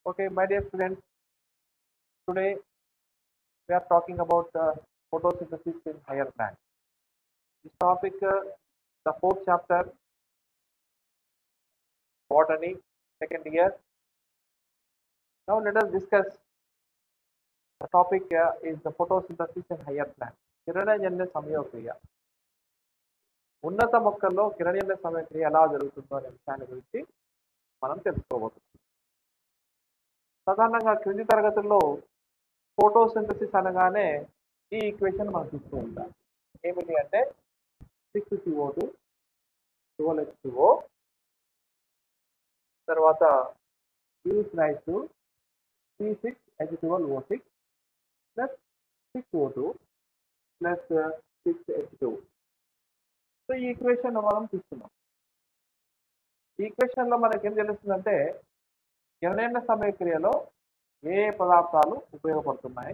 Okay, my dear students, today we are talking about uh, photosynthesis in higher plants. This topic, uh, the fourth chapter, botany, second year. Now let us discuss. The topic uh, is the photosynthesis in higher plants. కిరణజన్య సమయోక్రియ ఉన్నత మొక్కల్లో కిరణజన్య సమయోక్రియ ఎలా జరుగుతుందో అనే విషయాన్ని గురించి మనం తెలుసుకోబోతున్నాం సాధారణంగా క్రింది తరగతుల్లో ఫోటోసింథసిస్ అనగానే ఈ ఈక్వేషన్ మనం చూస్తూ ఉంటాం ఏమిటి అంటే six CO two twelve H two తర్వాత use rise to C six H twelve O six plus six O two plus six H two so ఈ ఈక్వేషన్ మనం చూస్తున్నాం ఈ ఈక్వేషన్లో మనకి ఏం తెలుస్తుందంటే కిరణజన్య సమయక్రియలో ఏ ఏ పదార్థాలు ఉపయోగపడుతున్నాయి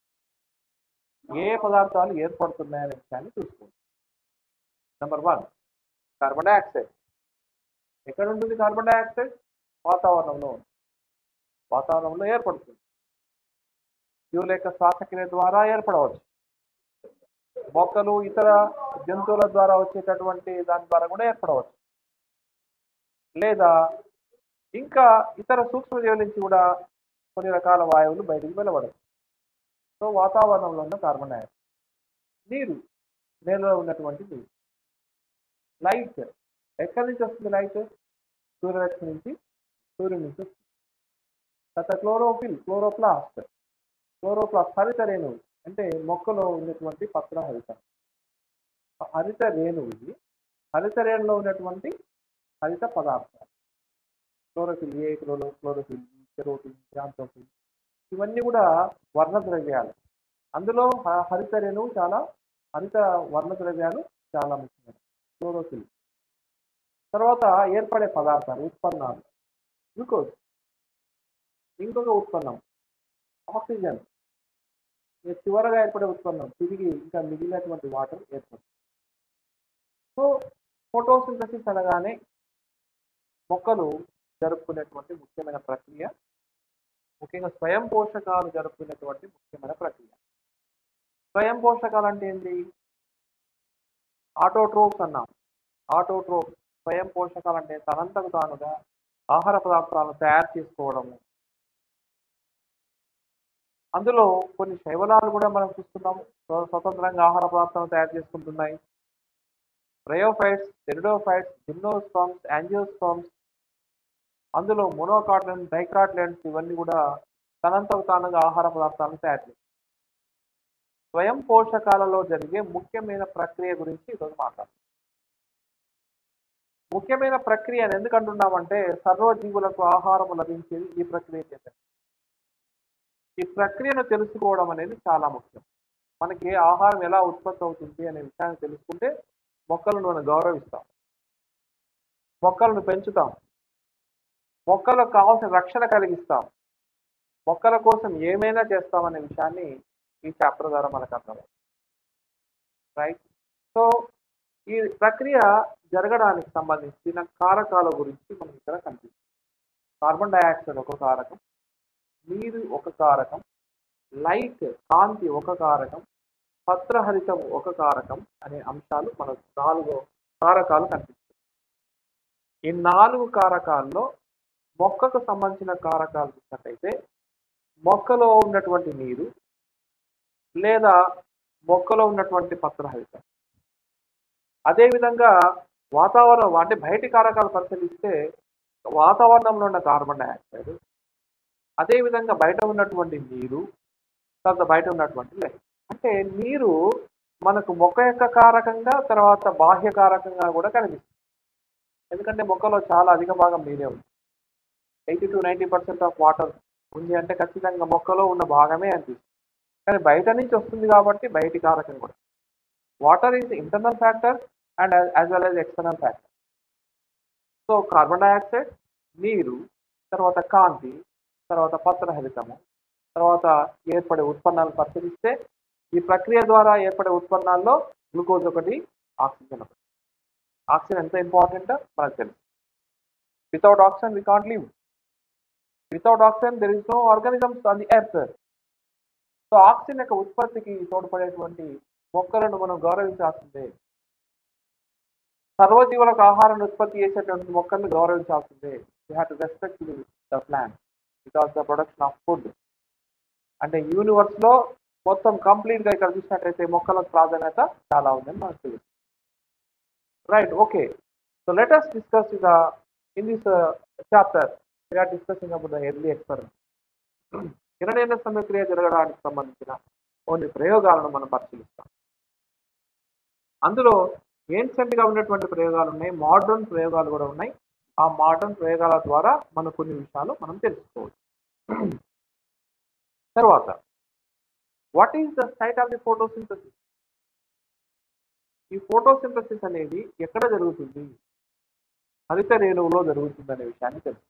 ఏ ఏ పదార్థాలు ఏర్పడుతున్నాయి అనే విషయాన్ని చూసుకుంటాం నెంబర్ వన్ కార్బన్ డైఆక్సైడ్ ఎక్కడ ఉంటుంది కార్బన్ డైఆక్సైడ్ వాతావరణంలో ఉంది వాతావరణంలో ఏర్పడుతుంది జీవుల యొక్క శ్వాసక్రియ ద్వారా ఏర్పడవచ్చు మొక్కలు ఇతర జంతువుల ద్వారా వచ్చేటటువంటి దాని ద్వారా కూడా ఏర్పడవచ్చు లేదా ఇంకా ఇతర సూక్ష్మజీవుల నుంచి కూడా కొన్ని రకాల వాయువులు బయటికి వెలువడచ్చు సో వాతావరణంలో ఉన్న కార్బన్ డైఆక్సైడ్ నీరు నేలలో ఉన్నటువంటి నీరు లైట్ ఎక్కడి నుంచి వస్తుంది లైట్ సూర్యరశ్మి నుంచి సూర్యుడి నుంచి వస్తుంది తర్వాత క్లోరోఫిల్ క్లోరోప్లాస్ట్ క్లోరోప్లాస్ట్ హరిత రేణువు అంటే మొక్కలో ఉన్నటువంటి పత్ర హరిత హరిత రేణువు ఇది హరిత రేణులో ఉన్నటువంటి హరిత పదార్థాలు chlorophyll a chloro chlorophyll b carotene xanthophyll ఇవన్నీ కూడా వర్ణ ద్రవ్యాలు అందులో హ- హరిత రేణువు చాలా హరిత వర్ణ ద్రవ్యాలు చాలా ముఖ్యమైనవి క్లోరోఫిల్ తర్వాత ఏర్పడే పదార్థాలు ఉత్పన్నాలు గ్లూకోజ్ ఇంకొక ఉత్పన్నం ఆక్సిజన్ ఇక చివరగా ఏర్పడే ఉత్పన్నం తిరిగి ఇంకా మిగిలినటువంటి వాటర్ ఏర్పడుతుంది సో ఫోటోసింథసిస్ అనగానే మొక్కలు జరుపుకునేటువంటి ముఖ్యమైన ప్రక్రియ ముఖ్యంగా స్వయం పోషకాలు జరుపుకునేటువంటి ముఖ్యమైన ప్రక్రియ స్వయం పోషకాలు అంటే ఏంటి ఆటోట్రోప్స్ అన్నాం ఆటోట్రోప్స్ స్వయం పోషకాలు అంటే తనంతకు తానుగా ఆహార పదార్థాలను తయారు చేసుకోవడము అందులో కొన్ని శైవలాలు కూడా మనం చూస్తున్నాం స్వ- స్వతంత్రంగా ఆహార పదార్థాలను తయారు చేసుకుంటున్నాయి బ్రయోఫైట్స్ టెరిడోఫైట్స్ జిమ్నోస్పామ్స్ యాంజియోస్పామ్స్ అందులో మోనోకాట్లెన్స్ డైకాట్లెన్స్ ఇవన్నీ కూడా తనంతకు తానుగా ఆహార పదార్థాలను తయారు చేస్తాయి స్వయం పోషకాలలో జరిగే ముఖ్యమైన ప్రక్రియ గురించి ఈరోజు మాట్లాడతాం ముఖ్యమైన ప్రక్రియ అని ఎందుకు అంటున్నామంటే సర్వజీవులకు ఆహారం లభించేది ఈ ప్రక్రియ చేత ఈ ప్రక్రియను తెలుసుకోవడం అనేది చాలా ముఖ్యం మనకి ఆహారం ఎలా ఉత్పత్తి అవుతుంది అనే విషయాన్ని తెలుసుకుంటే మొక్కలను మనం గౌరవిస్తాం మొక్కలను పెంచుతాం మొక్కలకు కావాల్సిన రక్షణ కలిగిస్తాం మొక్కల కోసం ఏమైనా చేస్తామనే విషయాన్ని ఈ చాప్టర్ ద్వారా మనకు అర్థమైంది రైట్ సో ఈ ప్రక్రియ జరగడానికి సంబంధించిన కారకాల గురించి మనం ఇక్కడ కనిపిస్తుంది కార్బన్ డైఆక్సైడ్ ఒక కారకం నీరు ఒక కారకం లైట్ కాంతి ఒక కారకం పత్రహరితం ఒక కారకం అనే అంశాలు మనకు నాలుగు కారకాలు కనిపిస్తాయి ఈ నాలుగు కారకాల్లో మొక్కకు సంబంధించిన కారకాలు చూసినట్టయితే మొక్కలో ఉన్నటువంటి నీరు లేదా మొక్కలో ఉన్నటువంటి పత్రహరితం అదేవిధంగా వాతావరణం అంటే బయటి కారకాలు పరిశీలిస్తే వాతావరణంలో ఉన్న కార్బన్ డైఆక్సైడ్ అదేవిధంగా బయట ఉన్నటువంటి నీరు తర్వాత బయట ఉన్నటువంటి లైట్ అంటే నీరు మనకు మొక్క యొక్క కారకంగా తర్వాత బాహ్య కారకంగా కూడా కనిపిస్తుంది ఎందుకంటే మొక్కలో చాలా అధిక భాగం నీరే ఉంది eighty to ninety percent of water ఉంది అంటే ఖచ్చితంగా మొక్కలో ఉన్న భాగమే అనిపిస్తుంది కానీ బయట నుంచి వస్తుంది కాబట్టి బయటి కారకం కూడా water is internal factor and as well as external factor so carbon dioxide నీరు తర్వాత కాంతి తర్వాత పత్రహరితము తర్వాత ఏర్పడే ఉత్పన్నాలు పరిశీలిస్తే ఈ ప్రక్రియ ద్వారా ఏర్పడే ఉత్పన్నాల్లో గ్లూకోజ్ ఒకటి ఆక్సిజన్ ఒకటి ఆక్సిజన్ ఎంత ఇంపార్టెంట్ మనకు తెలుసు without oxygen we can't live without oxygen there is no organisms on the earth so oxygen యొక్క ఉత్పత్తికి తోడ్పడేటువంటి మొక్కలను మనం గౌరవించాల్సిందే సర్వజీవులకు ఆహారాన్ని ఉత్పత్తి చేసేటువంటి మొక్కలను గౌరవించాల్సిందే you have to respect the plant because the production of food అంటే యూనివర్స్ లో మొత్తం కంప్లీట్ గా ఇక్కడ చూసినట్లయితే మొక్కల ప్రాధాన్యత చాలా ఉందని మనకు తెలుసు right okay so let us discuss the in this chapter we are discussing about the early experiment కిరణీయ సమక్రియ జరగడానికి సంబంధించిన కొన్ని ప్రయోగాలను మనం పరిశీలిస్తాం అందులో ఏన్షియంట్ గా ఉన్నటువంటి ప్రయోగాలు ఉన్నాయి మోడర్న్ ప్రయోగాలు కూడా ఉన్నాయి ఆ మోడర్న్ ప్రయోగాల ద్వారా మనం కొన్ని విషయాలు మనం తెలుసుకోవచ్చు తర్వాత what is the site of the photosynthesis ఈ ఫోటోసింథసిస్ అనేది ఎక్కడ జరుగుతుంది హరిత రేణువులో జరుగుతుంది అనే విషయాన్ని తెలుసు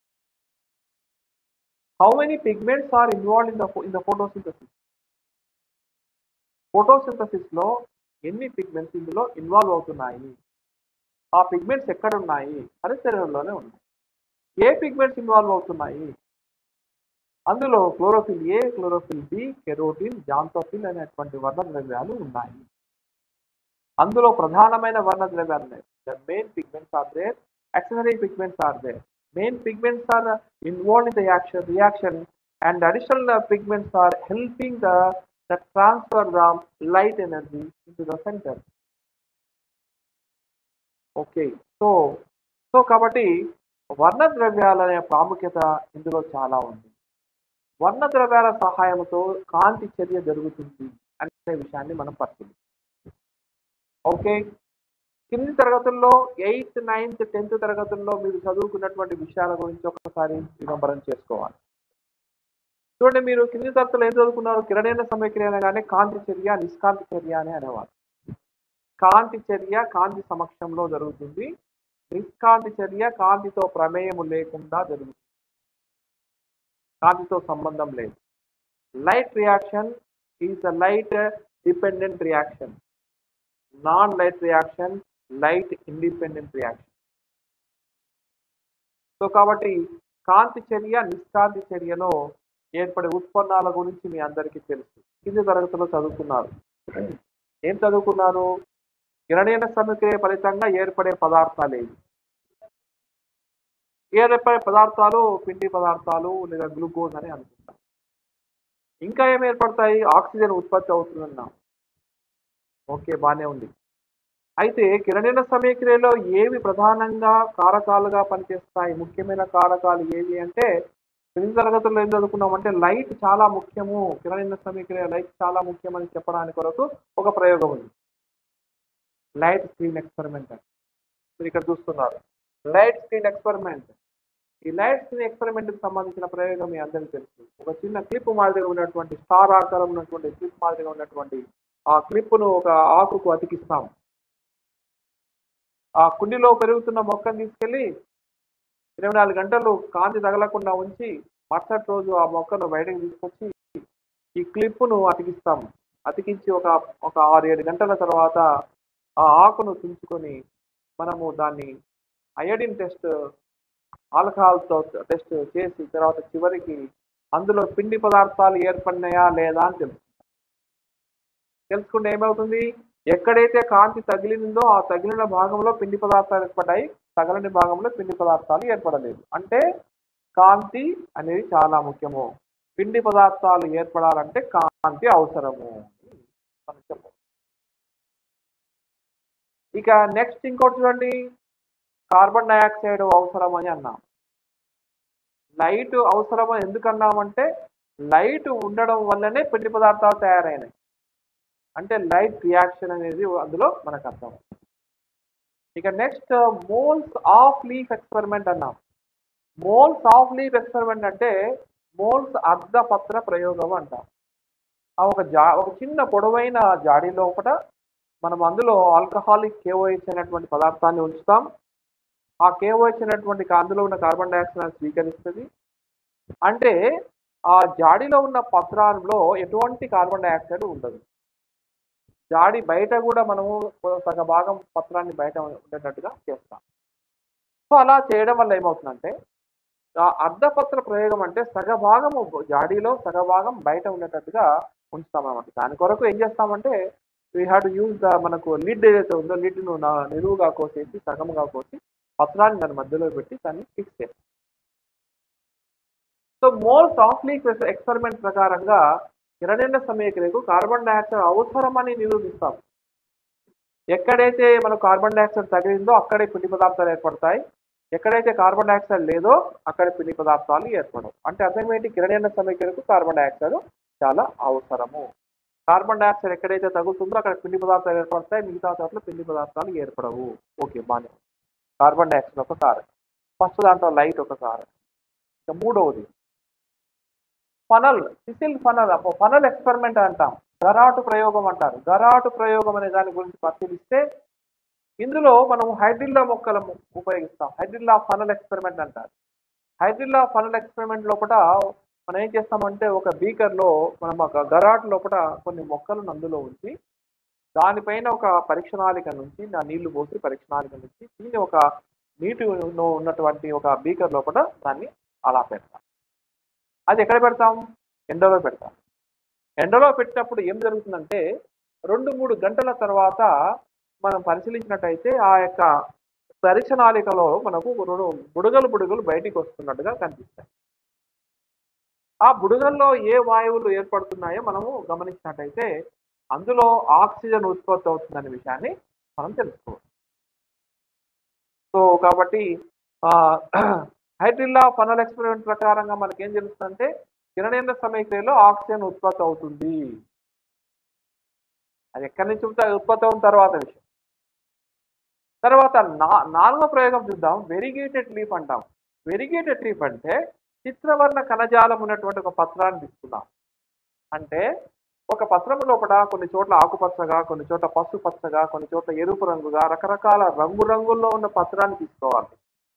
how many pigments are involve in the in the photosynthesis photosynthesis లో ఎన్ని పిగ్మెంట్స్ ఇందులో ఇన్వాల్వ్ అవుతున్నాయి ఆ పిగ్మెంట్స్ ఎక్కడ ఉన్నాయి హరిత రేణువులోనే ఉన్నాయి ఏ పిగ్మెంట్స్ ఇన్వాల్వ్ అవుతున్నాయి అందులో క్లోరోఫిల్ ఏ క్లోరోఫిల్ బి కెరోటిన్ జాంతోఫిల్ అనేటువంటి వర్ణ ద్రవ్యాలు ఉన్నాయి అందులో ప్రధానమైన వర్ణ ద్రవ్యాలు ఉన్నాయి the main pigments are there accessory pigments are there. Main pigments are uh, involved in the action reaction, and additional uh, pigments are helping the the transfer the light energy into the center. Okay so so కాబట్టి వర్ణ ద్రవ్యాల అనే ప్రాముఖ్యత ఇందులో చాలా ఉంది వర్ణ ద్రవ్యాల సహాయంతో కాంతి చర్య జరుగుతుంది అనే విషయాన్ని మనం పరిశీలిస్తాం ఓకే కింది తరగతుల్లో ఎయిత్ నైన్త్ టెన్త్ తరగతుల్లో మీరు చదువుకున్నటువంటి విషయాల గురించి ఒకసారి విడంబరం చేసుకోవాలి చూడండి మీరు కింది తరగతులు ఏం చదువుకున్నారు కిరణీయ సమయక్రియ అనగానే కాంతి చర్య నిష్కాంతి చర్య అని అనేవారు కాంతి చర్య కాంతి సమక్షంలో జరుగుతుంది నిష్కాంతి చర్య కాంతితో ప్రమేయము లేకుండా జరుగుతుంది కాంతితో సంబంధం లేదు light reaction is a light dependent reaction non light reaction light independent reaction so కాబట్టి కాంతి చర్య నిష్కాంతి చర్యలో ఏర్పడే ఉత్పన్నాల గురించి మీ అందరికీ తెలుసు కింది తరగతిలో చదువుకున్నారు ఏం చదువుకున్నారు కిరణీయ సమక్రియ ఫలితంగా ఏర్పడే పదార్థాలు ఏవి ఏర్పడే పదార్థాలు పిండి పదార్థాలు లేదా గ్లూకోజ్ అని అనుకుంటాం ఇంకా ఏం ఏర్పడతాయి ఆక్సిజన్ ఉత్పత్తి అవుతుందన్నాం ఓకే బాగానే ఉంది అయితే కిరణీయ సమయక్రియలో ఏవి ప్రధానంగా కారకాలుగా పనిచేస్తాయి ముఖ్యమైన కారకాలు ఏవి అంటే క్రింది తరగతుల్లో ఏం చదువుకున్నామంటే లైట్ చాలా ముఖ్యము కిరణీయ సమీక్రియ లైట్ చాలా ముఖ్యమని చెప్పడానికి కొరకు ఒక ప్రయోగం ఉంది లైట్ స్క్రీన్ ఎక్స్పెరిమెంట్ అని మీరు ఇక్కడ చూస్తున్నారు లైట్ స్క్రీన్ ఎక్స్పెరిమెంట్ ఈ లైట్ స్క్రీన్ ఎక్స్పెరిమెంట్ కి సంబంధించిన ప్రయోగం మీ అందరికీ తెలుసు ఒక చిన్న క్లిప్ మాదిరిగా ఉన్నటువంటి స్టార్ ఆకారం ఉన్నటువంటి క్లిప్ మాదిరిగా ఉన్నటువంటి ఆ క్లిప్ను ఒక ఆకుకు అతికిస్తాం ఆ కుండీలో పెరుగుతున్న మొక్కను తీసుకెళ్లి ఇరవై నాలుగు గంటలు కాంతి తగలకుండా ఉంచి మరుసటి రోజు ఆ మొక్కను బయటకు తీసుకొచ్చి ఈ క్లిప్పును అతికిస్తాం అతికించి ఒక ఒక ఆరు ఏడు గంటల తర్వాత ఆ ఆకును తుంచుకొని మనము దాన్ని అయోడిన్ టెస్ట్ ఆల్కహాల్తో టెస్ట్ చేసి తర్వాత చివరికి అందులో పిండి పదార్థాలు ఏర్పడినాయా లేదా అని తెలుసు తెలుసుకుంటే ఏమవుతుంది ఎక్కడైతే కాంతి తగిలిందో ఆ తగిలిన భాగంలో పిండి పదార్థాలు ఏర్పడ్డాయి తగలని భాగంలో పిండి పదార్థాలు ఏర్పడలేదు అంటే కాంతి అనేది చాలా ముఖ్యము పిండి పదార్థాలు ఏర్పడాలంటే కాంతి అవసరము మనం చెప్పు ఇక నెక్స్ట్ ఇంకోటి చూడండి కార్బన్ డైఆక్సైడ్ అవసరం అని అన్నాం లైట్ అవసరం అని ఎందుకు అన్నామంటే లైట్ ఉండడం వల్లనే పిండి పదార్థాలు తయారైనాయి అంటే లైట్ రియాక్షన్ అనేది అందులో మనకు అర్థం ఇక next moles of leaf experiment అన్నాం మోల్స్ ఆఫ్ లీఫ్ ఎక్స్పెరిమెంట్ అంటే మోల్స్ అర్ధపత్ర ప్రయోగం అంటాం ఆ ఒక జా ఒక చిన్న పొడవైన జాడీ లోపల మనం అందులో ఆల్కహాలిక్ కేఓహెచ్ అనేటువంటి పదార్థాన్ని ఉంచుతాం ఆ కేఓహెచ్ అనేటువంటి అందులో ఉన్న కార్బన్ డైఆక్సైడ్ స్వీకరిస్తుంది అంటే ఆ జాడీలో ఉన్న పత్రాల్లో ఎటువంటి కార్బన్ డైఆక్సైడ్ ఉండదు జాడి బయట కూడా మనము సగ భాగం పత్రాన్ని బయట ఉండేటట్టుగా చేస్తాం సో అలా చేయడం వల్ల ఏమవుతుందంటే ఆ అర్ధపత్ర ప్రయోగం అంటే సగభాగము జాడీలో సగభాగం బయట ఉండేటట్టుగా ఉంచుతామన్నమాట దాని కొరకు ఏం చేస్తామంటే we have to use the మనకు లిడ్ ఏదైతే ఉందో లిడ్ను నిలువుగా కోసేసి సగముగా కోసి పత్రాన్ని దాని మధ్యలో పెట్టి దాన్ని ఫిక్స్ చేస్తాం సో మోర్ సాఫ్ట్లీ ఎక్స్పెరిమెంట్ ప్రకారంగా కిరణ్య సమీకరణకు కార్బన్ డైఆక్సైడ్ అవసరమని నిరూపిస్తాం ఎక్కడైతే మనకు కార్బన్ డైఆక్సైడ్ తగిలిందో అక్కడే పిండి పదార్థాలు ఏర్పడతాయి ఎక్కడైతే కార్బన్ డైఆక్సైడ్ లేదో అక్కడ పిండి పదార్థాలు ఏర్పడవు అంటే అర్థం ఏంటి కిరణ్య సమీకరణకు కార్బన్ డైఆక్సైడ్ చాలా అవసరము కార్బన్ డైఆక్సైడ్ ఎక్కడైతే తగులుతుందో అక్కడ పిండి పదార్థాలు ఏర్పడతాయి మిగతా చోట్ల పిండి పదార్థాలు ఏర్పడవు ఓకే బాగానే కార్బన్ డైఆక్సైడ్ ఒక కారం ఫస్ట్ దాంట్లో లైట్ ఒక కారం ఇక మూడవది ఫనల్ సిసిల్ ఫనల్ ఫనల్ ఎక్స్పెరిమెంట్ అంటాం గరాటు ప్రయోగం అంటారు గరాటు ప్రయోగం అనే దాని గురించి పరిశీలిస్తే ఇందులో మనం హైడ్రిల్లా మొక్కలను ఉపయోగిస్తాం హైడ్రిల్లా ఫనల్ ఎక్స్పెరిమెంట్ అంటారు హైడ్రిల్లా ఫనల్ ఎక్స్పెరిమెంట్ లోపల మనం ఏం చేస్తామంటే ఒక బీకర్లో మనం ఒక గరాటు లోపల కొన్ని మొక్కలను అందులో ఉంచి దానిపైన ఒక పరీక్షణాళిక నుంచి నా నీళ్లు పోసి పరీక్షణాళిక నుంచి దీన్ని ఒక నీటి ఉన్నటువంటి ఒక బీకర్ లోపల దాన్ని అలా పెడతాం అది ఎక్కడ పెడతాం ఎండలో పెడతాం ఎండలో పెట్టినప్పుడు ఏం జరుగుతుందంటే రెండు మూడు గంటల తర్వాత మనం పరిశీలించినట్టయితే ఆ యొక్క పరీక్షణాళికలో మనకు రెండు బుడగలు బుడగలు బయటికి వస్తున్నట్టుగా కనిపిస్తాయి ఆ బుడగల్లో ఏ వాయువులు ఏర్పడుతున్నాయో మనము గమనించినట్టయితే అందులో ఆక్సిజన్ ఉత్పత్తి అవుతుందనే విషయాన్ని మనం తెలుసుకోవచ్చు సో కాబట్టి హైడ్రిల్లా ఫనల్ ఎక్స్పెరిమెంట్ ప్రకారంగా మనకి ఏం తెలుస్తుందంటే కిరణేంద్ర సమీకరణలో ఆక్సిజన్ ఉత్పత్తి అవుతుంది అది ఎక్కడి నుంచి ఉత్ప- ఉత్పత్తి అవుతున్న తర్వాత విషయం తర్వాత నా నాలుగో ప్రయోగం చూద్దాం వెరిగేటెడ్ లీఫ్ అంటాం వెరిగేటెడ్ లీఫ్ అంటే చిత్రవర్ణ కణజాలం ఉన్నటువంటి ఒక పత్రాన్ని తీసుకుందాం అంటే ఒక పత్రం లోపల కొన్ని చోట్ల ఆకుపచ్చగా కొన్ని చోట్ల పసుపు పచ్చగా కొన్ని చోట్ల ఎరుపు రంగుగా రకరకాల రంగు రంగుల్లో ఉన్న పత్రాన్ని తీసుకోవాలి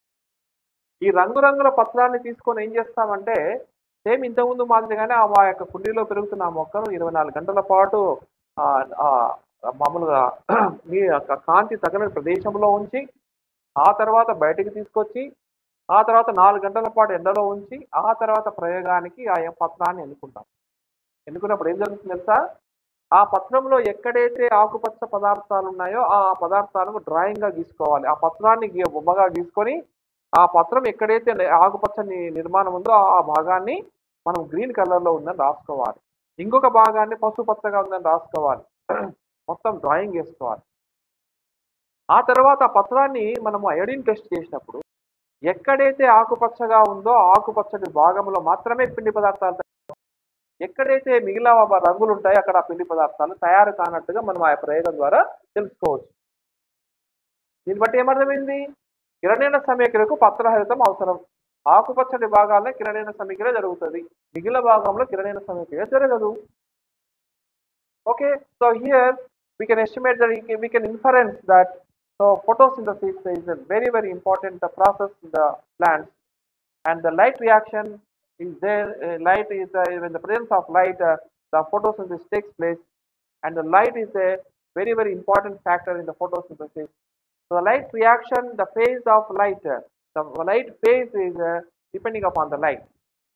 ఈ రంగురంగుల పత్రాన్ని తీసుకొని ఏం చేస్తామంటే సేమ్ ఇంతకుముందు మాదిరిగానే ఆ మా యొక్క కుండీలో పెరుగుతున్న ఆ మొక్కను ఇరవై నాలుగు గంటల పాటు ఆ, ఆ, మామూలుగా మీ యొక్క కాంతి తగిన ప్రదేశంలో ఉంచి ఆ తర్వాత బయటికి తీసుకొచ్చి ఆ తర్వాత నాలుగు గంటల పాటు ఎండలో ఉంచి ఆ తర్వాత ప్రయోగానికి ఆ యొక్క పత్రాన్ని ఎన్నుకుంటాం ఎన్నుకున్నప్పుడు ఏం జరుగుతుంది తెలుసా ఆ పత్రంలో ఎక్కడైతే ఆకుపచ్చ పదార్థాలు ఉన్నాయో ఆ పదార్థాలను డ్రాయింగ్గా గీసుకోవాలి ఆ పత్రాన్ని గీ- బొమ్మగా గీసుకొని ఆ పత్రం ఎక్కడైతే ని- ఆకుపచ్చని నిర్మాణం ఉందో ఆ భాగాన్ని మనం గ్రీన్ కలర్లో ఉందని రాసుకోవాలి ఇంకొక భాగాన్ని పసుపు పచ్చగా ఉందని రాసుకోవాలి మొత్తం డ్రాయింగ్ వేసుకోవాలి ఆ తర్వాత ఆ పత్రాన్ని మనము అయోడిన్ టెస్ట్ చేసినప్పుడు ఎక్కడైతే ఆకుపచ్చగా ఉందో ఆ ఆకుపచ్చటి భాగంలో మాత్రమే పిండి పదార్థాలు తయారు- ఎక్కడైతే మిగిలిన వ- రంగులు ఉంటాయో అక్కడ ఆ పిండి పదార్థాలు తయారు కానట్టుగా మనం ఆ ప్రయోగం ద్వారా తెలుసుకోవచ్చు దీన్ని బట్టి ఏమర్థమైంది కిరణీన సమీకరణకు పత్రహరితం అవసరం ఆకుపచ్చటి భాగాల్లో కిరణీన సమీకరణ జరుగుతుంది మిగిలిన భాగంలో కిరణీన సమీకరణ జరగదు okay so here we can estimate that we can, we can inference that so photosynthesis is a very very important uh, process in the plants and the light reaction is there uh, light is uh, in the presence of light uh, the photosynthesis takes place and the light is a very very important factor in the photosynthesis so the light reaction the phase of light uh, the light phase is uh, depending upon the light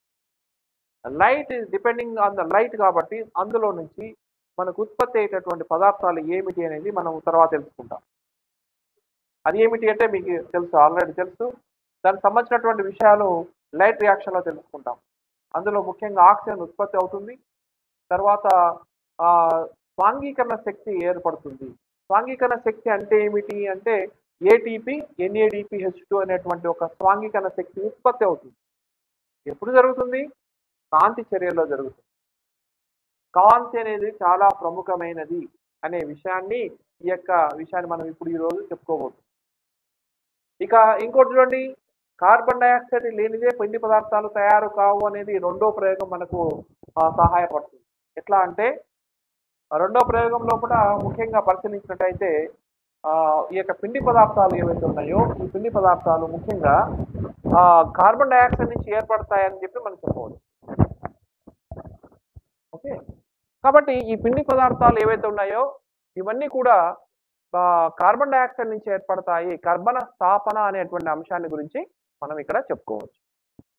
light is depending on the light కాబట్టి అందులో నుంచి మనకు ఉత్పత్తి అయ్యేటటువంటి పదార్థాలు ఏమిటి అనేది మనం తర్వాత తెలుసుకుంటాం అది ఏమిటి అంటే మీకు తెలుసు ఆల్రెడీ తెలుసు దానికి సంబంధించినటువంటి విషయాలు లైట్ రియాక్షన్లో తెలుసుకుంటాం అందులో ముఖ్యంగా ఆక్సిజన్ ఉత్పత్తి అవుతుంది తర్వాత ఆ, స్వాంగీకరణ శక్తి ఏర్పడుతుంది స్వాంగీకరణ శక్తి అంటే ఏమిటి అంటే ఏటీపీ ఎన్ఏడిపి హెచ్ టూ అనేటువంటి ఒక స్వాంగీకరణ శక్తి ఉత్పత్తి అవుతుంది ఎప్పుడు జరుగుతుంది కాంతి చర్యలో జరుగుతుంది కాంతి అనేది చాలా ప్రముఖమైనది అనే విషయాన్ని ఈ యొక్క విషయాన్ని మనం ఇప్పుడు ఈ రోజు చెప్పుకోబోతున్నాం ఇక ఇంకోటి చూడండి కార్బన్ డైఆక్సైడ్ లేనిదే పిండి పదార్థాలు తయారు కావు అనేది రెండో ప్రయోగం మనకు ఆ, సహాయపడుతుంది ఎట్లా అంటే ఆ రెండో ప్రయోగం లోపల ముఖ్యంగా పరిశీలించినట్టయితే ఆ, ఈ యొక్క పిండి పదార్థాలు ఏవైతే ఉన్నాయో ఈ పిండి పదార్థాలు ముఖ్యంగా ఆ, కార్బన్ డైఆక్సైడ్ నుంచి ఏర్పడతాయని చెప్పి మనం చెప్పవచ్చు ఓకే కాబట్టి ఈ పిండి పదార్థాలు ఏవైతే ఉన్నాయో ఇవన్నీ కూడా ఆ, కార్బన్ డైఆక్సైడ్ నుంచి ఏర్పడతాయి కర్బన స్థాపన అనేటువంటి అంశాన్ని గురించి మనం ఇక్కడ చెప్పుకోవచ్చు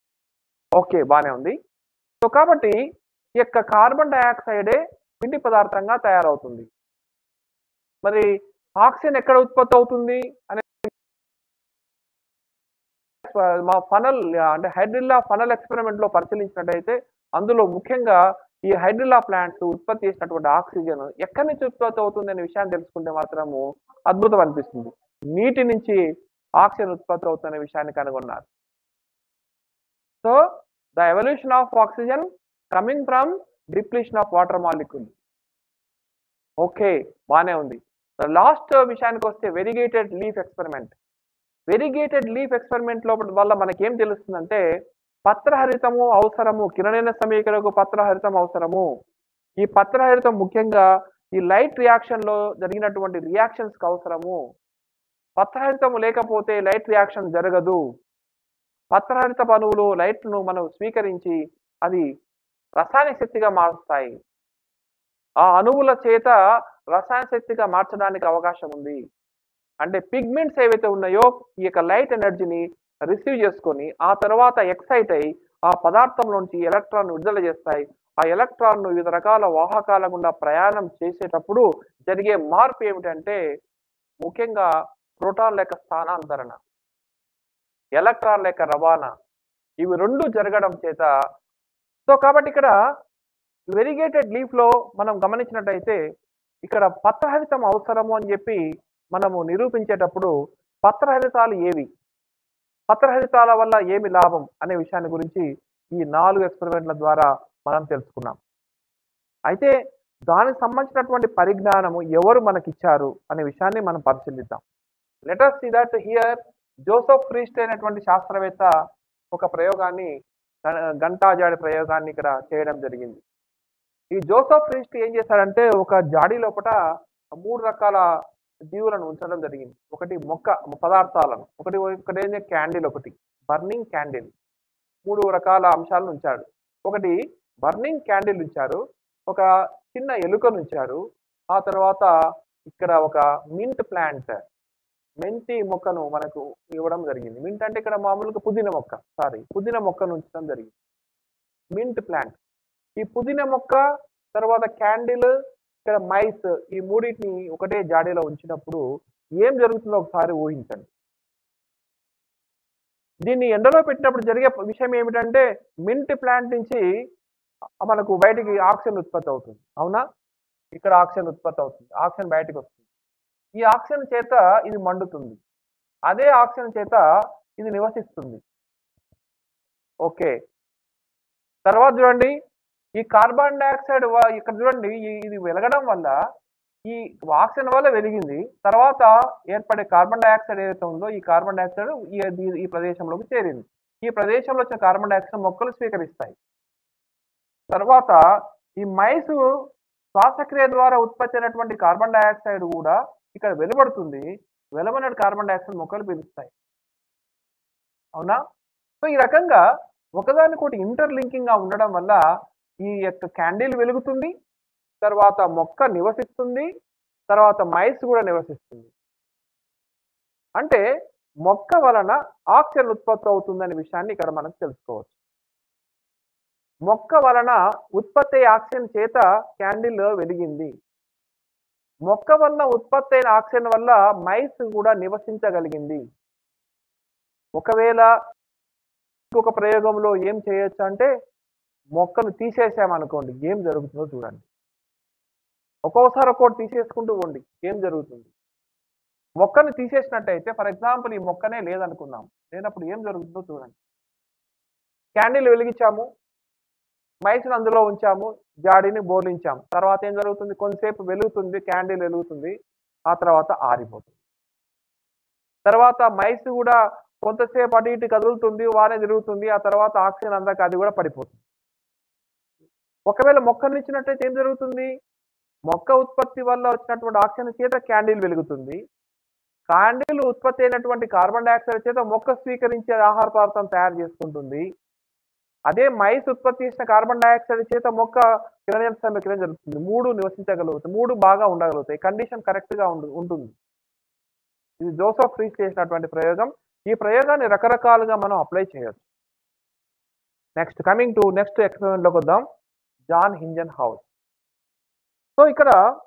ఓకే బాగానే ఉంది సో కాబట్టి ఈ యొక్క కార్బన్ డయాక్సైడే పిండి పదార్థంగా తయారవుతుంది మరి ఆక్సిజన్ ఎక్కడ ఉత్పత్తి అవుతుంది అనే మా ఫనల్ అంటే హైడ్రిల్లా ఫనల్ ఎక్స్పెరిమెంట్ లో పరిశీలించినట్టయితే అందులో ముఖ్యంగా ఈ హైడ్రిల్లా ప్లాంట్స్ ఉత్పత్తి చేసినటువంటి ఆక్సిజన్ ఎక్కడి నుంచి ఉత్పత్తి అవుతుంది అనే విషయాన్ని తెలుసుకుంటే మాత్రము అద్భుతం అనిపిస్తుంది నీటి నుంచి ఆక్సిజన్ ఉత్పత్తి అవుతున్న విషయాన్ని కనుగొన్నారు so the evolution of oxygen coming from depletion of water molecule okay బానే ఉంది లాస్ట్ విషయానికి వస్తే variegated leaf experiment variegated leaf experiment లోపల వల్ల మనకేం తెలుస్తుందంటే పత్రహరితము అవసరము కిరణైన సమీకరణకు పత్రహరితం అవసరము ఈ పత్రహరితం ముఖ్యంగా ఈ లైట్ రియాక్షన్ లో జరిగినటువంటి రియాక్షన్స్ కి అవసరము పత్రహరితం లేకపోతే లైట్ రియాక్షన్ జరగదు పత్రహరిత అణువులు లైట్ ను మనం స్వీకరించి అది రసాయన శక్తిగా మారుస్తాయి ఆ అణువుల చేత రసాయన శక్తిగా మార్చడానికి అవకాశం ఉంది అంటే పిగ్మెంట్స్ ఏవైతే ఉన్నాయో ఈ యొక్క లైట్ ఎనర్జీని రిసీవ్ చేసుకొని ఆ తర్వాత ఎక్సైట్ అయి ఆ పదార్థంలోంచి ఎలక్ట్రాన్ విడుదల చేస్తాయి ఆ ఎలక్ట్రాన్ వివిధ రకాల వాహకాల గుండా ప్రయాణం చేసేటప్పుడు జరిగే మార్పు ఏమిటంటే ముఖ్యంగా ప్రోటాన్ యొక్క స్థానాంతరణ ఎలక్ట్రాన్ యొక్క రవాణా ఇవి రెండు జరగడం చేత సో కాబట్టి ఇక్కడ వెరిగేటెడ్ లీఫ్ లో మనం గమనించినట్టయితే ఇక్కడ పత్రహరితం అవసరము అని చెప్పి మనము నిరూపించేటప్పుడు పత్రహరితాలు ఏవి పత్రహరితాల వల్ల ఏమి లాభం అనే విషయాన్ని గురించి ఈ నాలుగు ఎక్స్పెరిమెంట్ల ద్వారా మనం తెలుసుకున్నాం అయితే దానికి సంబంధించినటువంటి పరిజ్ఞానము ఎవరు మనకిచ్చారు అనే విషయాన్ని మనం పరిశీలిద్దాం letter C that here Joseph Priestley అయినటువంటి శాస్త్రవేత్త ఒక ప్రయోగాన్ని గ- గంటాజాడి ప్రయోగాన్ని ఇక్కడ చేయడం జరిగింది ఈ జోసఫ్ ఫ్రీస్ట్ ఏం చేశాడంటే ఒక జాడి లోపల మూడు రకాల జీవులను ఉంచడం జరిగింది ఒకటి మొక్క పదార్థాలను ఒకటి ఒకటి ఏంటి క్యాండిల్ ఒకటి బర్నింగ్ క్యాండిల్ మూడు రకాల అంశాలను ఉంచాడు ఒకటి బర్నింగ్ క్యాండిల్ ఉంచారు ఒక చిన్న ఎలుకను ఉంచారు ఆ తర్వాత ఇక్కడ ఒక మింట్ ప్లాంట్ మెంతి మొక్కను మనకు ఇవ్వడం జరిగింది మింట్ అంటే ఇక్కడ మామూలుగా పుదీనా మొక్క సారీ పుదీనా మొక్కను ఉంచడం జరిగింది మింట్ ప్లాంట్ ఈ పుదీనా మొక్క తర్వాత క్యాండిల్ ఇక్కడ మైస్ ఈ మూడింటిని ఒకటే జాడీలో ఉంచినప్పుడు ఏం జరుగుతుందో ఒకసారి ఊహించండి దీన్ని ఎండలో పెట్టినప్పుడు జరిగే విషయం ఏమిటంటే మింట్ ప్లాంట్ నుంచి మనకు బయటికి ఆక్సిజన్ ఉత్పత్తి అవుతుంది అవునా ఇక్కడ ఆక్సిజన్ ఉత్పత్తి అవుతుంది ఆక్సిజన్ బయటకు వస్తుంది ఈ ఆక్సిజన్ చేత ఇది మండుతుంది అదే ఆక్సిజన్ చేత ఇది నివసిస్తుంది ఓకే తర్వాత చూడండి ఈ కార్బన్ డైఆక్సైడ్ వ- ఇక్కడ చూడండి ఈ- ఇది వెలగడం వల్ల ఈ ఆక్సిజన్ వల్ల వెలిగింది తర్వాత ఏర్పడే కార్బన్ డైఆక్సైడ్ ఏదైతే ఉందో ఈ కార్బన్ డైఆక్సైడ్ ఈ ఈ- ఈ ప్రదేశంలోకి చేరింది ఈ ప్రదేశంలో వచ్చిన కార్బన్ డైఆక్సైడ్ మొక్కలు స్వీకరిస్తాయి తర్వాత ఈ మైసు శ్వాసక్రియ ద్వారా ఉత్పత్తి అయినటువంటి కార్బన్ డైఆక్సైడ్ కూడా ఇక్కడ వెలువడుతుంది వెలువడిన కార్బన్ డైఆక్సైడ్ మొక్కలు పీలుస్తాయి అవునా సో ఈ రకంగా ఒకదానికొకటి ఇంటర్లింకింగ్ గా ఉండడం వల్ల ఈ యొక్క క్యాండిల్ వెలుగుతుంది తర్వాత మొక్క నివసిస్తుంది తర్వాత మైస్ కూడా నివసిస్తుంది అంటే మొక్క వలన ఆక్సిజన్ ఉత్పత్తి అవుతుందనే విషయాన్ని ఇక్కడ మనం తెలుసుకోవచ్చు మొక్క వలన ఉత్పత్తి అయ్యే ఆక్సిజన్ చేత క్యాండిల్ వెలిగింది మొక్క వలన ఉత్పత్తి అయిన ఆక్సిజన్ వల్ల మైస్ కూడా నివసించగలిగింది ఒకవేళ ఇంకొక ప్రయోగంలో ఏం చేయొచ్చు అంటే మొక్కను తీసేసామనుకోండి ఏం జరుగుతుందో చూడండి ఒక్కోసారి ఒక్కోటి తీసేసుకుంటూ పోండి ఏం జరుగుతుంది మొక్కను తీసేసినట్టయితే ఫర్ ఎగ్జాంపుల్ ఈ మొక్కనే లేదనుకుందాం లేనప్పుడు ఏం జరుగుతుందో చూడండి క్యాండిల్ వెలిగించాము మైసును అందులో ఉంచాము జాడీని బోర్లించాము తర్వాత ఏం జరుగుతుంది కొంతసేపు వెలుగుతుంది క్యాండిల్ వెలుగుతుంది ఆ తర్వాత ఆరిపోతుంది తర్వాత మైస్ కూడా కొంతసేపు అటు ఇటు కదులుతుంది వానే తిరుగుతుంది ఆ తర్వాత ఆక్సిజన్ అందాక అది కూడా పడిపోతుంది ఒకవేళ మొక్కను ఇచ్చినట్టయితే ఏం జరుగుతుంది మొక్క ఉత్పత్తి వల్ల వచ్చినటువంటి ఆక్సిజన్ చేత క్యాండిల్ వెలుగుతుంది క్యాండిల్ ఉత్పత్తి అయినటువంటి కార్బన్ డైఆక్సైడ్ చేత మొక్క స్వీకరించే ఆహార పదార్థం తయారు చేసుకుంటుంది అదే మైస్ ఉత్పత్తి చేసిన కార్బన్ డైఆక్సైడ్ చేత మొక్క కిరణం సమీకరణ జరుగుతుంది మూడు నివసించగలుగుతాయి మూడు బాగా ఉండగలుగుతాయి కండిషన్ కరెక్ట్ గా ఉండు- ఉంటుంది ఇది జోసఫ్ ఫ్రీస్ చేసినటువంటి ప్రయోగం ఈ ప్రయోగాన్ని రకరకాలుగా మనం అప్లై చేయొచ్చు నెక్స్ట్ కమింగ్ టు నెక్స్ట్ ఎక్స్పెరిమెంట్లోకి వద్దాం జాన్ హింజన్ హౌస్ సో ఇక్కడ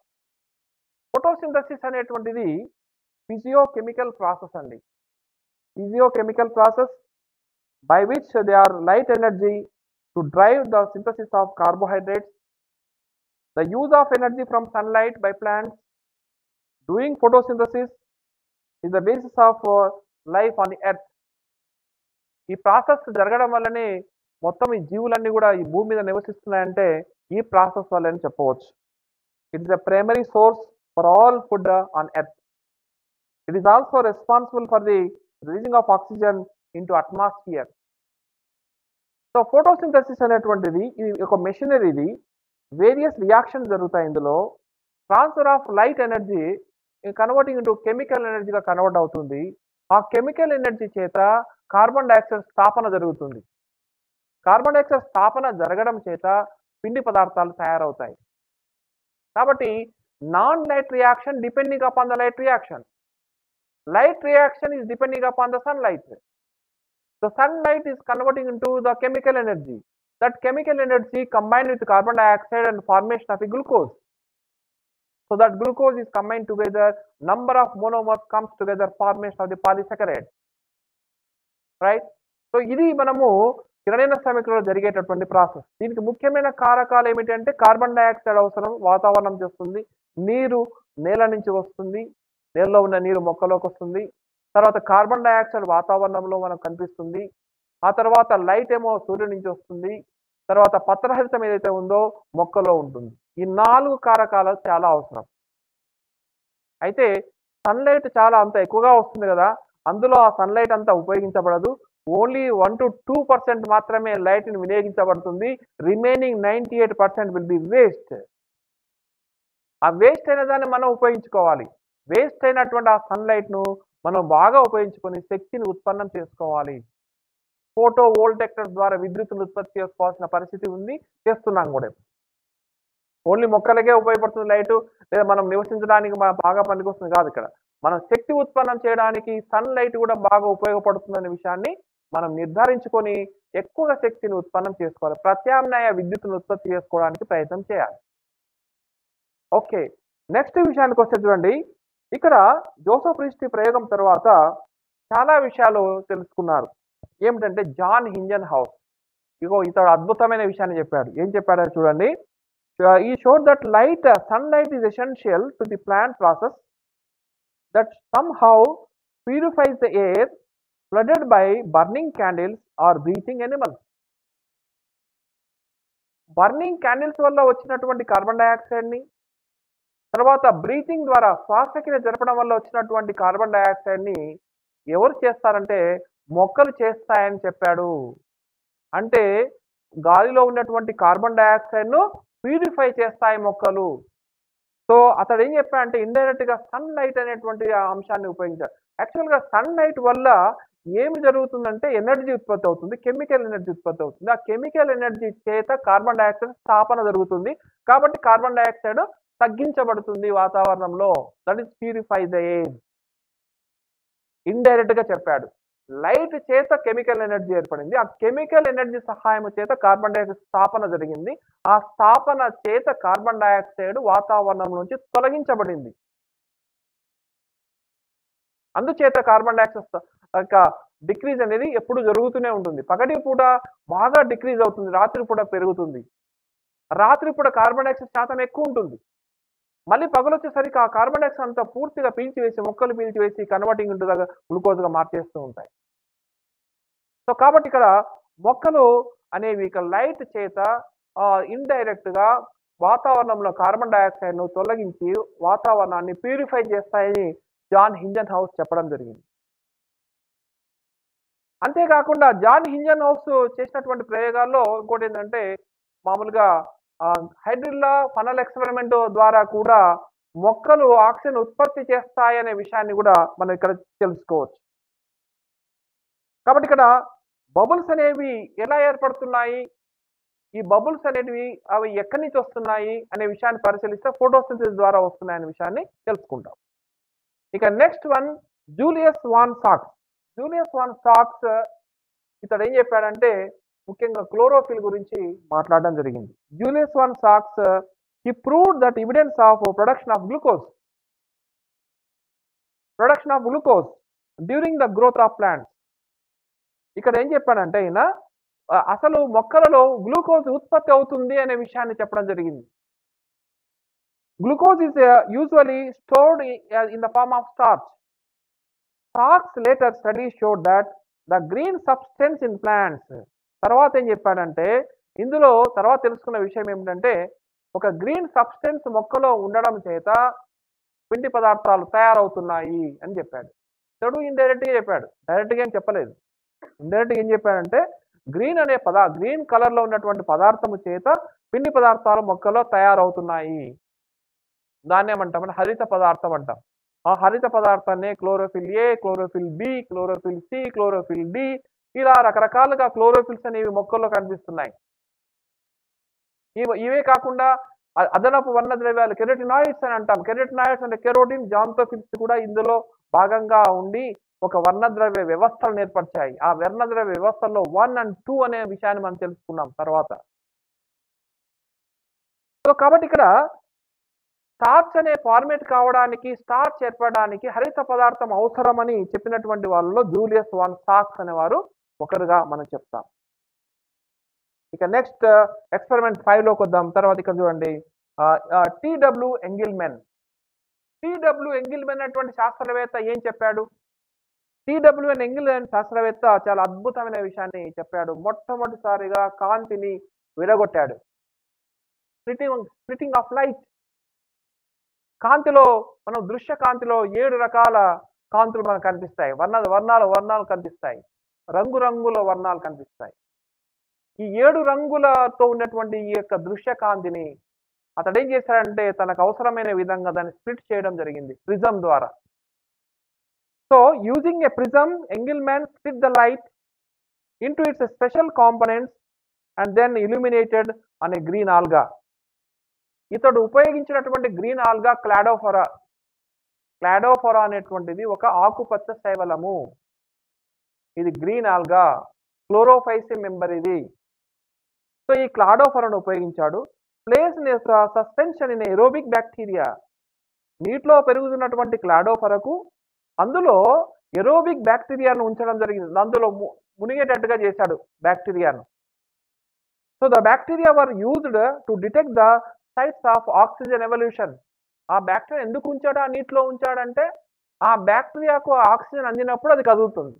ఫోటోసింథసిస్ అనేటువంటిది ఫిజియోకెమికల్ ప్రాసెస్ అండి physiochemical process by which they are light energy to drive the synthesis of carbohydrates, the use of energy from sunlight by plants, doing photosynthesis is the basis of uh, life on the earth. ఈ process జరగడం వల్లనే మొత్తం ఈ జీవులన్నీ కూడా ఈ భూమి మీద నివసిస్తున్నాయంటే ఈ ప్రాసెస్ వల్లనే చెప్పవచ్చు it is the primary source for all food on earth it is also responsible for the releasing of oxygen into atmosphere so photosynthesis అనేటువంటిది ఇది ఒక మెషినరీ ఇది వేరియస్ రియాక్షన్ జరుగుతాయి ఇందులో transfer of light energy converting into chemical ఎనర్జీగా convert అవుతుంది ఆ chemical energy చేత కార్బన్ డైఆక్సైడ్ స్థాపన జరుగుతుంది కార్బన్ డైఆక్సైడ్ స్థాపన జరగడం చేత పిండి పదార్థాలు తయారవుతాయి కాబట్టి non light reaction depending upon the light reaction light reaction is depending upon the sunlight. The sunlight is converting into the chemical energy. That chemical energy combined with carbon dioxide and formation of a glucose. So that glucose is combined together, number of monomers comes together, formation of the polysaccharide. Right? So ఇది మనము కిరణీన సమీకరణలో జరిగేటటువంటి process దీనికి ముఖ్యమైన కారకాలు ఏమిటంటే carbon dioxide అవసరం వాతావరణం చేస్తుంది నీరు నేల నుంచి వస్తుంది నేలలో ఉన్న నీరు మొక్కలోకి వస్తుంది తర్వాత కార్బన్ డైఆక్సైడ్ వాతావరణంలో మనకు కనిపిస్తుంది ఆ తర్వాత లైట్ ఏమో సూర్యుడి నుంచి వస్తుంది తర్వాత పత్రహరితం ఏదైతే ఉందో మొక్కలో ఉంటుంది ఈ నాలుగు కారకాలు చాలా అవసరం అయితే సన్లైట్ చాలా అంత ఎక్కువగా వస్తుంది కదా అందులో ఆ సన్లైట్ అంతా ఉపయోగించబడదు only one to two percent మాత్రమే లైట్ని వినియోగించబడుతుంది remaining ninety eight percent will be waste ఆ వేస్ట్ అయిన దాన్ని మనం ఉపయోగించుకోవాలి వేస్ట్ అయినటువంటి ఆ సన్లైట్ను మనం బాగా ఉపయోగించుకొని శక్తిని ఉత్పన్నం చేసుకోవాలి ఫోటో వోల్టెక్టర్ ద్వారా విద్యుత్తును ఉత్పత్తి చేసుకోవాల్సిన పరిస్థితి ఉంది చేస్తున్నాం కూడా ఓన్లీ మొక్కలకే ఉపయోగపడుతుంది లైట్ లేదా మనం నివసించడానికి మన బాగా పనికొస్తుంది కాదు ఇక్కడ మనం శక్తి ఉత్పన్నం చేయడానికి సన్ లైట్ కూడా బాగా ఉపయోగపడుతుందనే విషయాన్ని మనం నిర్ధారించుకొని ఎక్కువగా శక్తిని ఉత్పన్నం చేసుకోవాలి ప్రత్యామ్నాయ విద్యుత్తును ఉత్పత్తి చేసుకోవడానికి ప్రయత్నం చేయాలి ఓకే నెక్స్ట్ విషయానికి వస్తే చూడండి ఇక్కడ జోసఫ్ రిస్టి ప్రయోగం తర్వాత చాలా విషయాలు తెలుసుకున్నారు ఏమిటంటే జాన్ హింజన్ హౌస్ ఇగో ఇతడు అద్భుతమైన విషయాన్ని చెప్పాడు ఏం చెప్పాడో చూడండి ఈ showed that light sun light is essential to the plant process that somehow purifies the air flooded by burning candles or breathing animals burning candles వల్ల వచ్చినటువంటి కార్బన్ డైఆక్సైడ్ని తర్వాత బ్రీతింగ్ ద్వారా శ్వాసక్రియ జరపడం వల్ల వచ్చినటువంటి కార్బన్ డైఆక్సైడ్ని ఎవరు చేస్తారంటే మొక్కలు చేస్తాయని చెప్పాడు అంటే గాలిలో ఉన్నటువంటి కార్బన్ డైఆక్సైడ్ను ప్యూరిఫై చేస్తాయి మొక్కలు సో అతడు ఏం చెప్పాడంటే ఇండైరెక్ట్ గా సన్ లైట్ అనేటువంటి ఆ అంశాన్ని ఉపయోగించాడు యాక్చువల్గా సన్ లైట్ వల్ల ఏమి జరుగుతుందంటే ఎనర్జీ ఉత్పత్తి అవుతుంది కెమికల్ ఎనర్జీ ఉత్పత్తి అవుతుంది ఆ కెమికల్ ఎనర్జీ చేత కార్బన్ డైఆక్సైడ్ స్థాపన జరుగుతుంది కాబట్టి కార్బన్ డైఆక్సైడ్ తగ్గించబడుతుంది వాతావరణంలో that is purify the air indirect గా చెప్పాడు లైట్ చేత కెమికల్ ఎనర్జీ ఏర్పడింది ఆ కెమికల్ ఎనర్జీ సహాయం చేత కార్బన్ డైఆక్సైడ్ స్థాపన జరిగింది ఆ స్థాపన చేత కార్బన్ డైఆక్సైడ్ వాతావరణం నుంచి తొలగించబడింది అందుచేత కార్బన్ డైఆక్సైడ్ యొక్క డిక్రీజ్ అనేది ఎప్పుడు జరుగుతూనే ఉంటుంది పగటి పూట బాగా డిక్రీజ్ అవుతుంది రాత్రి పూట పెరుగుతుంది రాత్రి పూట కార్బన్ డైఆక్సైడ్ శాతం ఎక్కువ ఉంటుంది మళ్ళీ పగలు వచ్చేసరికి ఆ కార్బన్ డైఆక్సైడ్ అంతా పూర్తిగా పీల్చివేసి మొక్కలు పీల్చివేసి కన్వర్టింగ్ ఇంటూ గ్లూకోజ్గా మార్చేస్తూ ఉంటాయి సో కాబట్టి ఇక్కడ మొక్కలు అనేవి ఇక లైట్ చేత ఇండైరెక్ట్ గా వాతావరణంలో కార్బన్ డైఆక్సైడ్ ను తొలగించి వాతావరణాన్ని ప్యూరిఫై చేస్తాయని జాన్ హింజన్ హౌస్ చెప్పడం జరిగింది అంతేకాకుండా జాన్ హింజన్ హౌస్ చేసినటువంటి ప్రయోగాల్లో ఇంకోటి ఏంటంటే మామూలుగా హైడ్రిల్లా ఫనల్ ఎక్స్పెరిమెంట్ ద్వారా కూడా మొక్కలు ఆక్సిజన్ ఉత్పత్తి చేస్తాయనే విషయాన్ని కూడా మనం ఇక్కడ తెలుసుకోవచ్చు కాబట్టి ఇక్కడ బబుల్స్ అనేవి ఎలా ఏర్పడుతున్నాయి ఈ బబుల్స్ అనేటివి అవి ఎక్కడి నుంచి వస్తున్నాయి అనే విషయాన్ని పరిశీలిస్తే ఫోటోసింథసిస్ ద్వారా వస్తున్నాయి అనే విషయాన్ని తెలుసుకుంటాం ఇక next one Julius van socks Julius van socks ఇతడు ఏం చెప్పాడంటే ముఖ్యంగా క్లోరోఫిల్ గురించి మాట్లాడడం జరిగింది జూలియస్ వన్ సాక్స్ ఈ proved that evidence of production of glucose production of glucose during the growth of plants ఇక్కడ ఏం చెప్పాడంటే ఈయన ఆ, అసలు మొక్కలలో గ్లూకోజ్ ఉత్పత్తి అవుతుంది అనే విషయాన్ని చెప్పడం జరిగింది glucose is uh, usually stored i- uh, in the form of starch. Stark's later study showed that the green substance in plants తర్వాత ఏం చెప్పాడంటే ఇందులో తర్వాత తెలుసుకున్న విషయం ఏమిటంటే ఒక గ్రీన్ సబ్స్టెన్స్ మొక్కలో ఉండడం చేత పిండి పదార్థాలు తయారవుతున్నాయి అని చెప్పాడు చెడు ఇండైరెక్ట్గా చెప్పాడు డైరెక్ట్గా ఏం చెప్పలేదు ఇండైరెక్ట్గా ఏం చెప్పాడంటే గ్రీన్ అనే పదా గ్రీన్ కలర్లో ఉన్నటువంటి పదార్థము చేత పిండి పదార్థాలు మొక్కలో తయారవుతున్నాయి దాన్ని ఏమంటాం హరిత పదార్థం అంటాం ఆ హరిత పదార్థాన్ని క్లోరోఫిల్ ఏ chlorophyll B chlorophyll C chlorophyll D ఇలా రకరకాలుగా క్లోరోఫిల్స్ అనేవి మొక్కల్లో కనిపిస్తున్నాయి ఇవ- ఇవే కాకుండా అ- అదనపు వర్ణ ద్రవ్యాలు కెరటినాయిడ్స్ అని అంటాం కెరటినాయిడ్స్ అంటే కెరోటిన్ జాంతోఫిల్స్ కూడా ఇందులో భాగంగా ఉండి ఒక వర్ణద్రవ్య వ్యవస్థలను ఏర్పరిచాయి ఆ వర్ణద్రవ్య వ్యవస్థల్లో వన్ అండ్ టూ అనే విషయాన్ని మనం తెలుసుకున్నాం తర్వాత సో కాబట్టి ఇక్కడ స్టార్చ్ అనే ఫార్మేట్ కావడానికి స్టార్చ్ ఏర్పడడానికి హరిత పదార్థం అవసరమని చెప్పినటువంటి వాళ్ళలో జూలియస్ వాన్ సాక్స్ అనేవారు ఒకరుగా మనం చెప్తాం ఇక నెక్స్ట్ ఎక్స్పెరిమెంట్ లోకి వద్దాం తర్వాత ఇక్కడ చూడండి టిడబ్ల్యూ ఎంగిల్మెన్ టిడబ్ల్యూ ఎంగిల్మెన్ అటువంటి శాస్త్రవేత్త ఏం చెప్పాడు టిడబ్ల్యూ అండ్ ఎంగిల్మెన్ శాస్త్రవేత్త చాలా అద్భుతమైన విషయాన్ని చెప్పాడు మొట్టమొదటిసారిగా కాంతిని విడగొట్టాడు స్ప్లిటింగ్ స్ప్లిటింగ్ ఆఫ్ లైట్ కాంతిలో మనం దృశ్య కాంతిలో ఏడు రకాల కాంతులు మనకు కనిపిస్తాయి వర్ణ వర్ణాలు వర్ణాలు కనిపిస్తాయి రంగురంగుల వర్ణాలు కనిపిస్తాయి ఈ ఏడు రంగులతో ఉన్నటువంటి ఈ యొక్క దృశ్య కాంతిని అతడు ఏం చేశాడంటే తనకు అవసరమైన విధంగా దాన్ని స్ప్లిట్ చేయడం జరిగింది ప్రిజం ద్వారా so using a prism Engelmann split the light into its special components and then illuminated అనే గ్రీన్ ఆల్గా ఇతడు ఉపయోగించినటువంటి గ్రీన్ ఆల్గా క్లాడోఫొరా క్లాడోఫొరా అనేటువంటిది ఒక ఆకుపచ్చ శైవలము ఇది గ్రీన్ ఆల్గా క్లోరోఫైసి మెంబర్ ఇది సో ఈ క్లాడోఫొరాను ఉపయోగించాడు place suspension in aerobic bacteria నీటిలో పెరుగుతున్నటువంటి క్లాడోఫొరకు అందులో ఎరోబిక్ బ్యాక్టీరియాను ఉంచడం జరిగింది అందులో ము- మునిగేటట్టుగా చేశాడు బ్యాక్టీరియాను so the bacteria were used to detect the sites of oxygen evolution ఆ బ్యాక్టీరియా ఎందుకు ఉంచాడు ఆ నీటిలో ఉంచాడంటే ఆ బ్యాక్టీరియాకు ఆక్సిజన్ అందినప్పుడు అది కదులుతుంది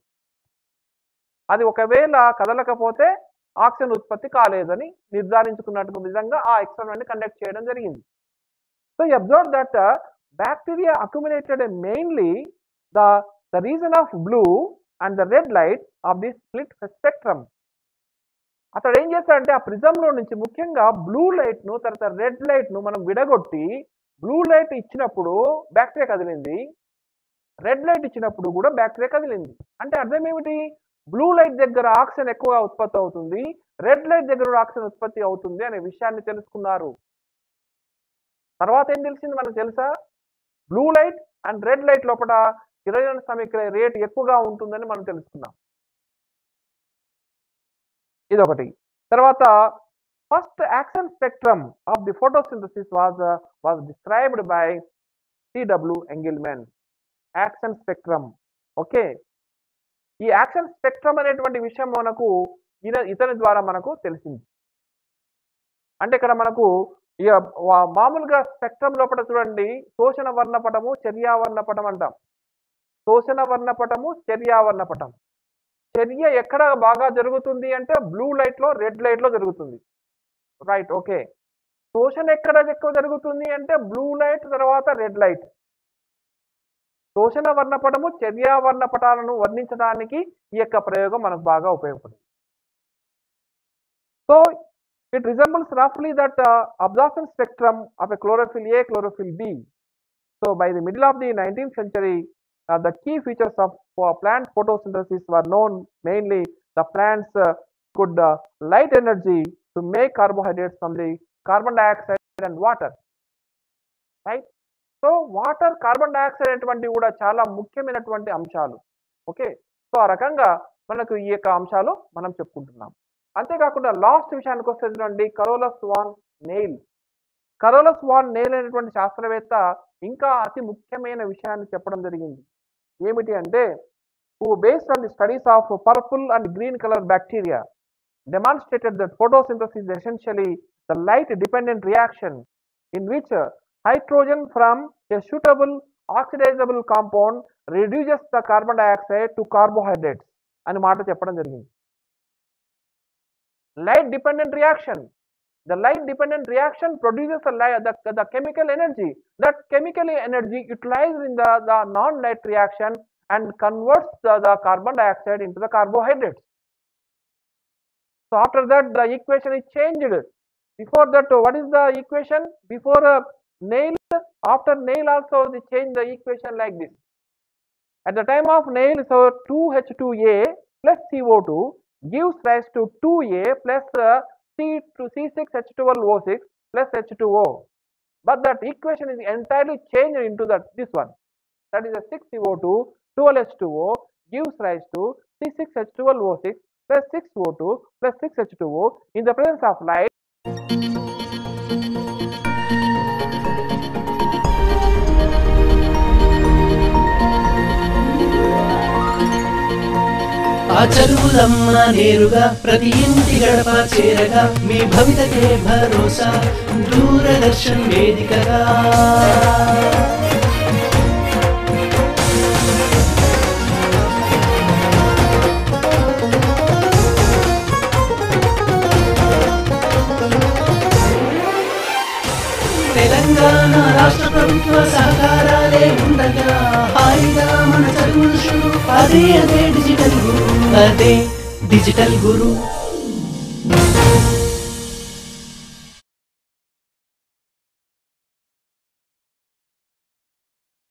అది ఒకవేళ కదలకపోతే ఆక్సిజన్ ఉత్పత్తి కాలేదని నిర్ధారించుకున్నట్టు విధంగా ఆ ఎక్స్పెరిమెంట్ కండక్ట్ చేయడం జరిగింది so observe that bacteria accumulated mainly the the region of blue and the red light of the split spectrum అతడు ఏం చేస్తాడంటే ఆ ప్రిజంలో నుంచి ముఖ్యంగా బ్లూ లైట్ ను తర్వాత రెడ్ లైట్ ను మనం విడగొట్టి బ్లూ లైట్ ఇచ్చినప్పుడు బ్యాక్టీరియా కదిలింది రెడ్ లైట్ ఇచ్చినప్పుడు కూడా బ్యాక్టీరియా కదిలింది అంటే అర్థం ఏమిటి బ్లూ లైట్ దగ్గర ఆక్సిజన్ ఎక్కువగా ఉత్పత్తి అవుతుంది రెడ్ లైట్ దగ్గర కూడా ఆక్సిజన్ ఉత్పత్తి అవుతుంది అనే విషయాన్ని తెలుసుకున్నారు తర్వాత ఏం తెలిసింది మనకు తెలుసా blue light and red light లోపల కిరణ్ సమీకరణ రేట్ ఎక్కువగా ఉంటుందని మనం తెలుసుకున్నాం ఇదొకటి తర్వాత first action spectrum of the photosynthesis was was described by C W Engelmann action spectrum okay ఈ యాక్షన్ స్పెక్ట్రమ్ అనేటువంటి విషయం మనకు ఈయన ఇతని ద్వారా మనకు తెలిసింది అంటే ఇక్కడ మనకు ఇక వా- మామూలుగా స్పెక్ట్రమ్ లోపల చూడండి శోషణ వర్ణపటము చర్యావర్ణపటం అంటాం శోషణ వర్ణపటము చర్యావర్ణపటం చర్య ఎక్కడ బాగా జరుగుతుంది అంటే బ్లూ లైట్ లో రెడ్ లైట్ లో జరుగుతుంది రైట్ ఓకే శోషణ ఎక్కడ ఎక్కువ జరుగుతుంది అంటే బ్లూ లైట్ తర్వాత రెడ్ లైట్ శోషణ వర్ణపటము చర్యా వర్ణపటాలను వర్ణించడానికి ఈ యొక్క ప్రయోగం మనకు బాగా ఉపయోగపడుతుంది సో ఇట్ రిజంబుల్స్ రఫ్లీ that absorption spectrum of a chlorophyll A chlorophyll B so by the middle of the nineteenth century uh, the key features of for plant photosynthesis were known mainly the plants uh, could uh, light energy to make carbohydrates from the carbon dioxide and water right so water carbon dioxide అనేటువంటి కూడా చాలా ముఖ్యమైనటువంటి అంశాలు okay so ఆ రకంగా మనకు ఈ యొక్క అంశాలు మనం చెప్పుకుంటున్నాం అంతేకాకుండా లాస్ట్ విషయానికి వస్తే చూడండి Carolus van Niel Carolus van Niel అనేటువంటి శాస్త్రవేత్త ఇంకా అతి ముఖ్యమైన విషయాన్ని చెప్పడం జరిగింది ఏమిటి అంటే who based on the studies of purple and green color bacteria demonstrated that photosynthesis is essentially the light dependent reaction in which uh, hydrogen from a suitable oxidizable compound reduces the carbon dioxide to carbohydrates అని మాట చెప్పడం జరిగింది light dependent reaction the light dependent reaction produces the, light, the, the chemical energy that chemical energy utilized in the, the non-light reaction and converts the, the carbon dioxide into the carbohydrates. So after that the equation is changed. Before that what is the equation? Before uh, nail, after nail also they change the equation like this. At the time of nail so 2H2A plus CO2 gives rise to 2A plus uh, C to C6H12O6 plus H2O. But that equation is entirely changed into that this one. That is a 6CO2 12H2O gives rise to C6H12O6 plus 6O2 plus 6H2O in the presence of light. ఆ చదువులమ్మ నేరుగా ప్రతి ఇంటి గడప చేరగా మీ భవితకే భరోసా దూరదర్శన్ వేదికగా తెలంగాణ రాష్ట్ర ప్రభుత్వ సహకారాలే ఉండగా హాయిగా మన చదువులు షురు అదే అదే డిజిటల్ గురు అదే డిజిటల్ గురు